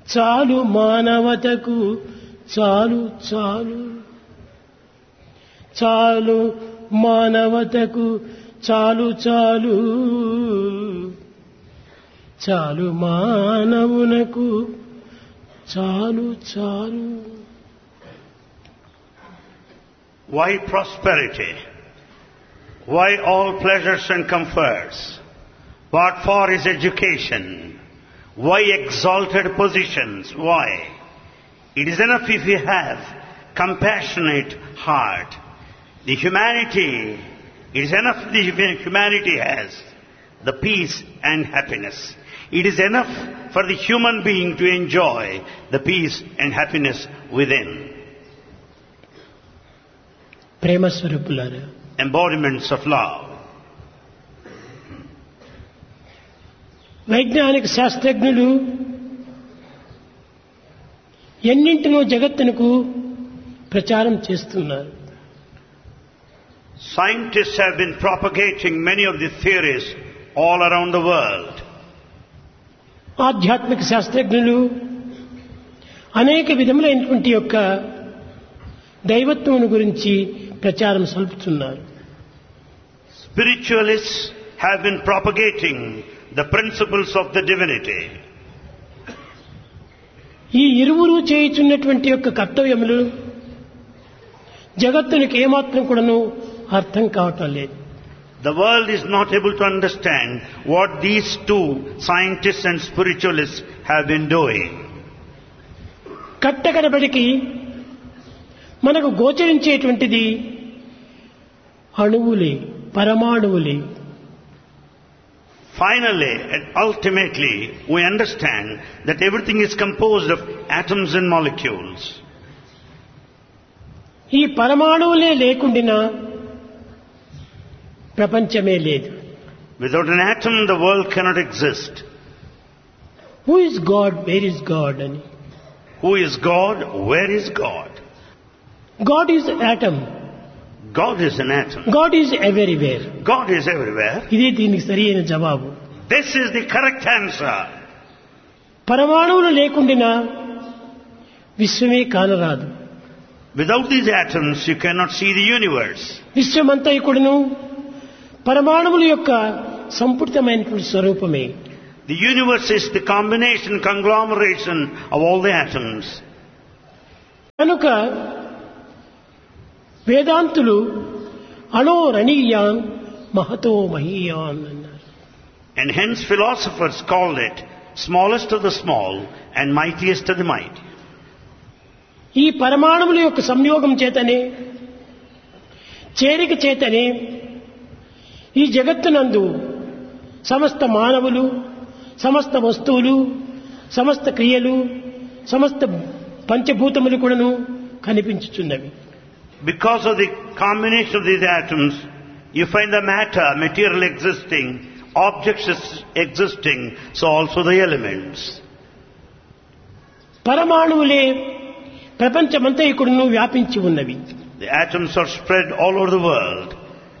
చాలు మానవతకు చాలు చాలు చాలు మానవతకు చాలు చాలు చాలు మానవునకు చాలు చాలు Why prosperity? Why all pleasures and comforts? What for is education? Why exalted positions? Why? It is enough if you have compassionate heart. The humanity, it is enough the humanity has the peace and happiness. It is enough for the human being to enjoy the peace and happiness within. ప్రేమ స్వరూపులారా Embodiments of love. వైజ్ఞానిక శాస్త్రజ్ఞులు ఎన్నింటినో జగత్తునకు ప్రచారం చేస్తున్నారు Scientists have been propagating many of the theories all around the world. ఆధ్యాత్మిక శాస్త్రజ్ఞులు అనేక విధములైనటువంటి యొక్క దైవత్వమును గురించి ప్రచారం సల్పుతున్నారు Spiritualists have been propagating the principles of the divinity. ఈ ఇరువురు చేయుచున్నటువంటి యొక్క కర్తవ్యములు జగత్తునికి ఏమాత్రం కూడాను అర్థం కావటం లేదు The world is not able to understand what these two scientists and spiritualists have been doing. కట్టకడబడికి మనకు గోచరించేటువంటిది అణువులే పరమాణువులే Finally and ultimately, we understand that everything is composed of atoms and molecules. ఈ పరమాణువులే లేకుండినా ప్రపంచమే లేదు Without an atom, the world cannot exist. Who is God where is God అని Who is God? Where is God? God is atom God is an atom. God is everywhere God is everywhere. ఇది దీనికి సరి అయిన జవాబు This is the correct answer. పరమాణువులు లేకుండినా విశ్వమే కానరాదు Without these atoms, you cannot see the universe. విశ్వమంతా ఇక్కడును పరమాణువుల యొక్క సంపుటితమైనటువంటి స్వరూపమే The universe is the combination, conglomeration of all the atoms. కనుక వేదాంతులు అణో రణీయాన్ మహతో మహీయాన్ అన్నారు And hence philosophers called it smallest of the small and mightiest of the mighty. ఈ పరమాణువుల యొక్క సంయోగం చేతనే చేరిక చేతనే ఈ జగత్తునందు సమస్త మానవులు సమస్త వస్తువులు సమస్త క్రియలు సమస్త పంచభూతములు కూడాను కనిపించుచున్నవి Because of the combination of these atoms, you find the matter, material existing, objects is- existing, so also the elements. పరమాణువులే ప్రపంచమంతా ఇక్కడను వ్యాపించి ఉన్నవి The atoms are spread all over the world.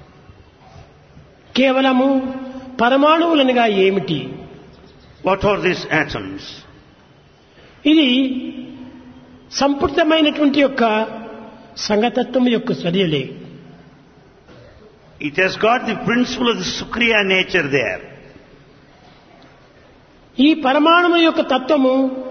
కేవలము పరమాణువులనగా ఏమిటి What are these atoms? ఇది సంపుటితమైనటువంటి యొక్క సంగతత్వం యొక్క చర్యలే It has got the principle of the Sukriya nature there. ఈ పరమాణువు యొక్క తత్వము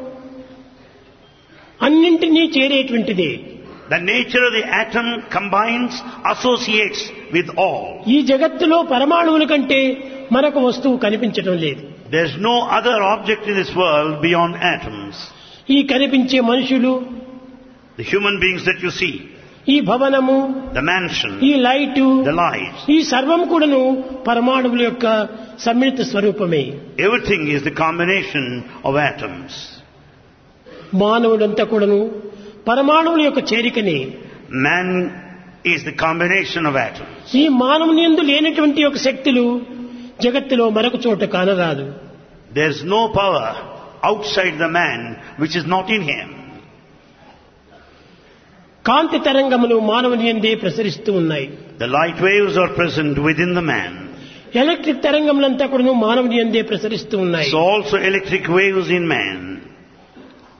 అన్నింటినీ చేరేటువంటిదే The nature of the atom combines, associates with all. ఈ జగత్తులో పరమాణువుల కంటే మరొక వస్తువు కనిపించడం లేదు There's no other object in this world beyond atoms. ఈ కనిపించే మనుషులు The human beings that you see, ఈ భవనము the mansion, ఈ లైటు the lights, ఈ సర్వం కూడాను పరమాణువుల యొక్క సమ్మిళిత స్వరూపమే everything is the combination of atoms. మానవుడంతా కూడాను పరమాణువుల యొక్క చేరికనే Man is the combination of atoms. ఈ మానవుని ఎందు లేనటువంటి ఒక శక్తులు జగత్తులో మరొక చోట కానరాదు There's no power outside the man which is not in him. కాంతి తరంగములు మానవుని ఎందే ప్రసరిస్తూ ఉన్నాయి The light waves are present within the man. Electric తరంగములంతా కూడా మానవుని ఎందే ప్రసరిస్తూ ఉన్నాయి So also electric waves in man.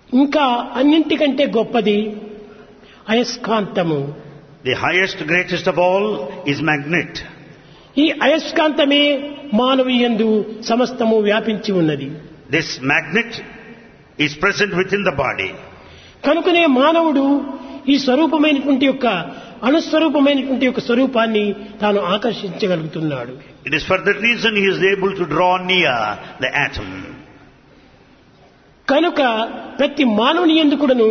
ఇంకా అన్నింటికంటే గొప్పది అయస్కాంతము The highest, greatest of all is magnet. ఈ అయస్కాంతమే మానవీయందు సమస్తము వ్యాపించి ఉన్నది This magnet is present within the body. కనుకనే మానవుడు ఈ స్వరూపమైనటువంటి యొక్క అణుస్వరూపమైనటువంటి యొక్క స్వరూపాన్ని తాను ఆకర్షించగలుగుతున్నాడు It is for that reason he is able to draw near the atom. కనుక ప్రతి మానవుని ఎందుకుడను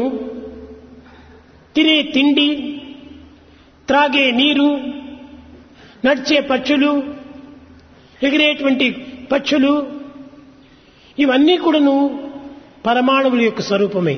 తినే తిండి త్రాగే నీరు నడిచే పక్షులు ఎగిరేటువంటి పక్షులు ఇవన్నీ కూడాను పరమాణువుల యొక్క స్వరూపమే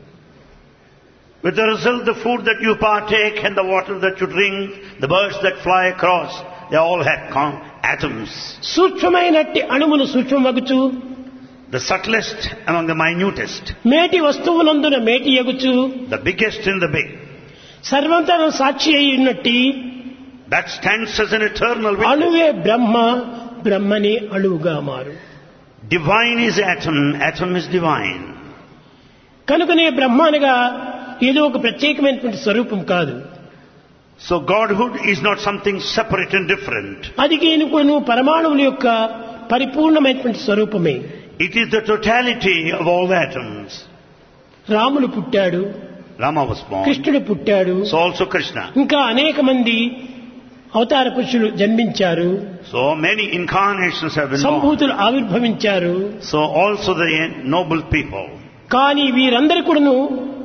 With the result, the food that you partake and the water that you drink, the birds that fly across, they all have con- atoms. సూక్ష్మమైనట్టి అణువులు సూక్ష్మమగుచు The subtlest among the minutest, మేటి వస్తువులందున మేటి ఎగుచు the biggest in the big. సర్వంతర సాక్షి అయి ఉన్నట్టి That stands as an eternal witness. అణువే బ్రహ్మ బ్రహ్మనే అణువుగా మారు Divine is atom, atom is divine. కనుకనే బ్రహ్మ అనగా ఏదో ఒక ప్రత్యేకమైనటువంటి స్వరూపం కాదు So Godhood is not something separate and different. అది కేనుకోను పరమాణువుల యొక్క పరిపూర్ణమైనటువంటి స్వరూపమే It is the totality of all the atoms. రాముడు పుట్టాడు Rama was born. కృష్ణుడు పుట్టాడు So also Krishna. ఇంకా అనేక మంది అవతార పురుషులు జన్మించారు So many incarnations have been born. సంభూతులు ఆవిర్భవించారు So also the noble people. కానీ వీరందరి కూడాను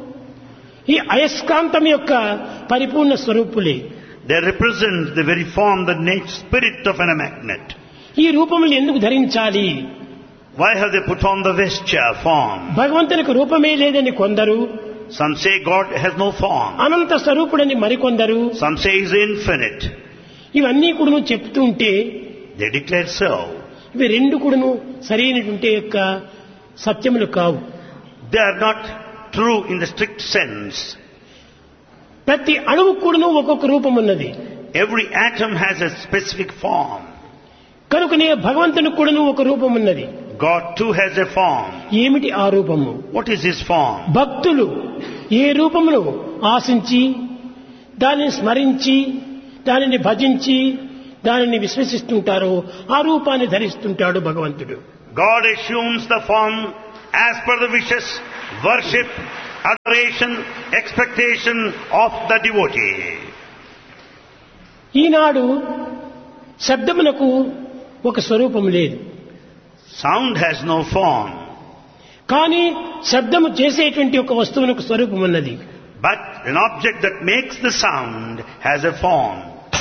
ఈ అయస్కాంతం యొక్క పరిపూర్ణ స్వరూపులే They represent the very form, the nature, spirit of a magnet. ఈ రూపములు ఎందుకు ధరించాలి Why have they put on the vesture form? భగవంతునికి రూపమే లేదని కొందరు Some say God has no form. అనంత స్వరూపుడని మరికొందరు Some say He is infinite. ఇవన్నీ కూడాను చెప్తూ ఉంటే They declare so. ఇవి రెండు కూడాను సరైనటువంటి యొక్క సత్యములు కావు They are not true in the strict sense. ప్రతి అణువు కూడాను ఒక్కొక్క రూపం ఉన్నది Every atom has a specific form. కనుకనే భగవంతునికి కూడాను ఒక రూపం ఉన్నది God too has a form. ఏమిటి ఆ రూపము What is His form? భక్తులు ఏ రూపమును ఆశించి దానిని స్మరించి దానిని భజించి దానిని విశ్వసిస్తుంటారో ఆ రూపాన్ని ధరిస్తుంటాడు భగవంతుడు God assumes the form as per the wishes, worship, adoration, expectation of the devotee. ఈనాడు శబ్దమునకు ఒక స్వరూపం లేదు Sound has no form, కానీ శబ్దము చేసేటువంటి ఒక వస్తువునకు స్వరూపం ఉన్నది but an object that makes the sound has a form.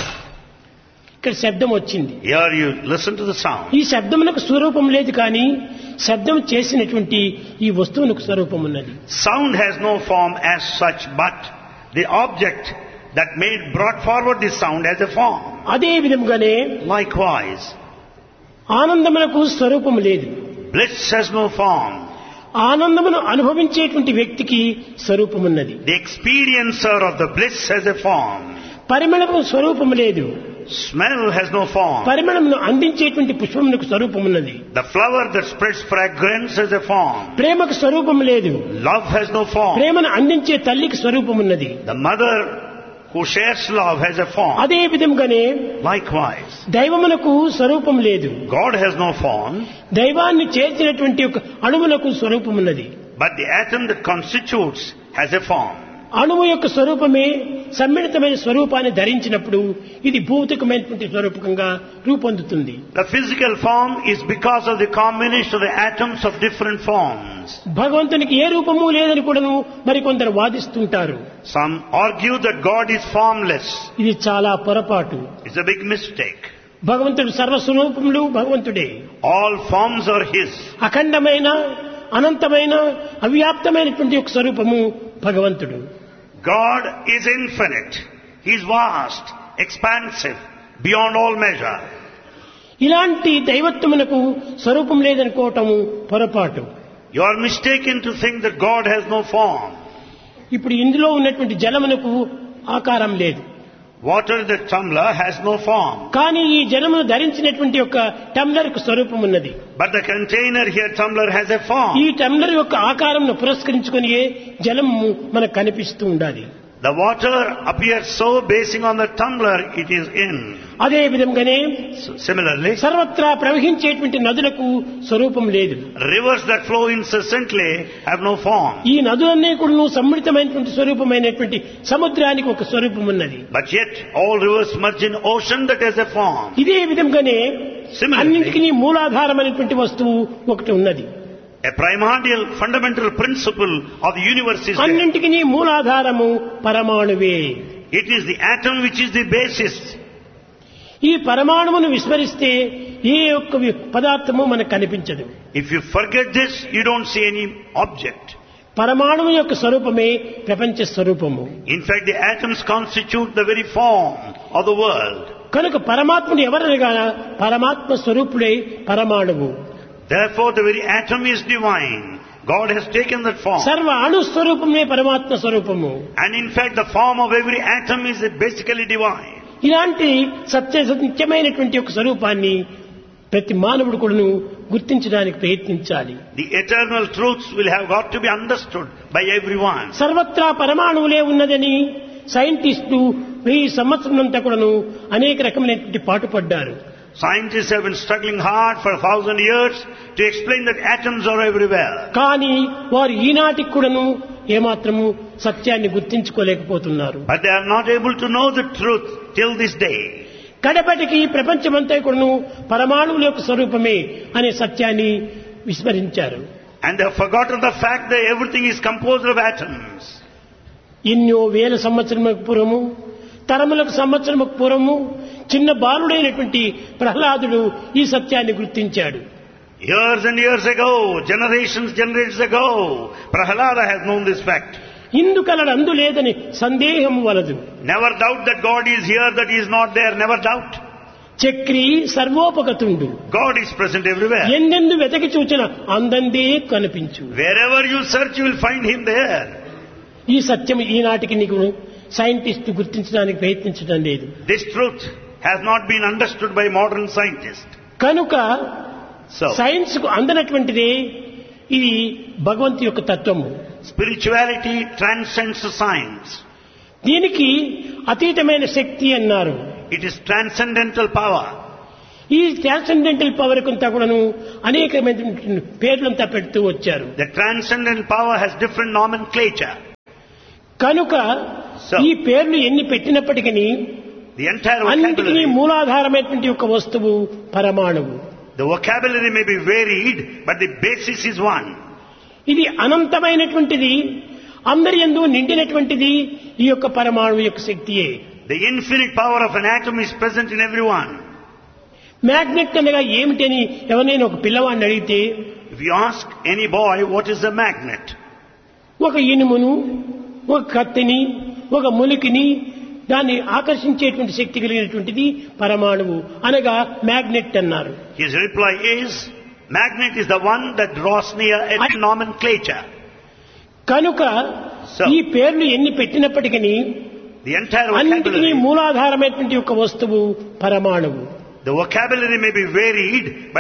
ఇక్కడ శబ్దం వచ్చింది Here you listen to the sound. ఈ శబ్దమునకు స్వరూపం లేదు కానీ శబ్దం చేసినటువంటి ఈ వస్తువునకు స్వరూపం ఉన్నది Sound has no form as such, but the object that made brought forward this sound has a form. అదే విధముగానే Likewise, ఆనందమునకు స్వరూపం లేదు bliss has no form. ఆనందమును అనుభవించేటువంటి వ్యక్తికి స్వరూపం ఉన్నది The experiencer of the bliss has a form. పరిమళము స్వరూపం లేదు Smell has no form. పరిమళమును అందించేటువంటి పుష్పమునకు స్వరూపం ఉన్నది The flower that spreads fragrance has a form. ప్రేమకు స్వరూపం లేదు Love has no form. ప్రేమను అందించే తల్లికి స్వరూపం ఉన్నది The mother who shares love has a form. అదే విధంగానే Likewise, దైవమునకు స్వరూపం లేదు God has no form, దైవాన్ని చేర్చినటువంటి ఒక అణువులకు స్వరూపం ఉన్నది but the atom that constitutes has a form. అణువు యొక్క స్వరూపమే సమ్మిళితమైన స్వరూపాన్ని ధరించినప్పుడు ఇది భౌతికమైనటువంటి స్వరూపకంగా రూపొందుతుంది The physical form is because of the combination of the atoms of different forms. భగవంతునికి ఏ రూపము లేదని కూడాను మరికొందరు వాదిస్తుంటారు Some argue that God is formless. ఇది చాలా పొరపాటు It's a big mistake. భగవంతుడు సర్వస్వరూపములు భగవంతుడే All forms are His. అఖండమైన అనంతమైన అవ్యాప్తమైనటువంటి ఒక స్వరూపము భగవంతుడు God is infinite. He is vast, expansive, beyond all measure. ఇలాంటి దైవత్వమునకు స్వరూపం లేదనుకోవటము పొరపాటు You are mistaken to think that God has no form. ఇప్పుడు ఇందులో ఉన్నటువంటి జలమునకు ఆకారం లేదు Water in the tumbler has no form. కానీ ఈ జలమును ధరించినటువంటి యొక్క టంబ్లర్ కు స్వరూపం ఉన్నది But the container here, tumbler, has a form. ఈ టంబ్లర్ యొక్క ఆకారంను పురస్కరించుకొని జలము మనకు కనిపిస్తూ ఉండాలి The water appears so basing on the tumbler it is in. అదే విధంగానే So, similarly, సర్వత్రా ప్రవహించేటువంటి నదులకు స్వరూపం లేదు rivers that flow incessantly have no form. ఈ నదులన్నీ కూడా సమ్మిళితమైనటువంటి స్వరూపమైనటువంటి సముద్రానికి ఒక స్వరూపం ఉన్నది But yet all rivers merge in ocean that has a form. ఇదే విధంగానే Similarly, అన్నింటికి మూలాధారమైనటువంటి వస్తువు ఒకటి ఉన్నది a primordial fundamental principle of the universe is there. అన్నింటికి మూలాధారము పరమాణువే It is the atom which is the basis. ఈ పరమాణువును విస్మరిస్తే ఏ ఒక్క వి- పదార్థము మనకు కనిపించదు If you forget this, you don't see any object. పరమాణువు యొక్క స్వరూపమే ప్రపంచ స్వరూపము In fact, the atoms constitute the very form of the world. కనుక పరమాత్ముడు ఎవరనగా పరమాత్మ స్వరూపుడే పరమాణువు Therefore, the very atom is divine. God has taken that form. సర్వ అణు స్వరూపమే పరమాత్మ స్వరూపము And in fact, the form of every atom is basically divine. ఇలాంటి సత్య సత్యమైనటువంటి ఒక స్వరూపాన్ని ప్రతి మానవుడు కూడాను గుర్తించడానికి ప్రయత్నించాలి The eternal truths will have got to be understood by everyone. సర్వత్రా పరమాణువులే ఉన్నదని సైంటిస్టులు వెయ్యి సంవత్సరంతా కూడాను అనేక రకమైనటువంటి పాటుపడ్డారు Scientists have been struggling hard for a thousand years to explain that atoms are everywhere. కానీ వారు ఈనాటికి కూడాను ఏమాత్రము సత్యాన్ని గుర్తించుకోలేకపోతున్నారు But they are not able to know the truth till this day. కడపటికి ప్రపంచమంతా కూడాను పరమాణువుల యొక్క స్వరూపమే అనే సత్యాన్ని విస్మరించారు And they have forgotten the fact that everything is composed of atoms. ఎన్నో వేల సంవత్సరములకు పూర్వము తరములకు సంవత్సరముకు పూర్వము చిన్న బాలుడైనటువంటి ప్రహ్లాదుడు ఈ సత్యాన్ని గుర్తించాడు Years and years ago, generations, generations ago, Prahalada has known this fact. ఇందుకలడు అందు లేదని సందేహం వలదు Never doubt that God is here, that He is not there. Never doubt. Chakri సర్వోపగతుండు God is present everywhere. ఎందెందు వెతకి చూచిన అందందే కనిపించు Wherever you search, you will find Him there. ఈ సత్యం ఈనాటికి నీకు scientist గుర్తించడానికి ప్రయత్నించడం లేదు This truth has not been understood by modern scientists. కనుక So, science కు అందనటువంటిదే ఇది భగవంతు యొక్క తత్వము spirituality transcends science. దీనికి అతీతమైన శక్తి అన్నారు It is transcendental power. ఈ ట్రాన్సెండెంటల్ పవర్ కొంత కూడాను అనేకమైన పేర్లంతా పెడుతూ వచ్చారు The transcendental power has different nomenclature. కనుక So, ఈ పేర్లు ఎన్ని పెట్టినప్పటికీ the entire అన్నింటినీ vocabulary, మూలాధారమైనటువంటి ఒక వస్తువు పరమాణువు the vocabulary may be varied, but the basis is one. ఇది అనంతమైనటువంటిది అందరి ఎందు నిండినటువంటిది ఈ యొక్క పరమాణువు యొక్క శక్తియే The infinite power of an atom is present in everyone. Magnet అనగా ఏమిటని ఎవరైనా ఒక పిల్లవాడిని అడిగితే If you ask any boy what is a magnet, ఒక ఇనుమును ఒక కత్తిని ఒక ములికిని దాన్ని ఆకర్షించేటువంటి శక్తి కలిగినటువంటిది పరమాణువు అనగా మ్యాగ్నెట్ అన్నారు his reply is, magnet is the one that draws near a I- nomenclature. కనుక So- ఈ పేర్లు ఎన్ని పెట్టినప్పటికీ The entire అన్నింటినీ vocabulary, మూలాధారమైనటువంటి ఒక వస్తువు పరమాణువు the vocabulary may be varied, but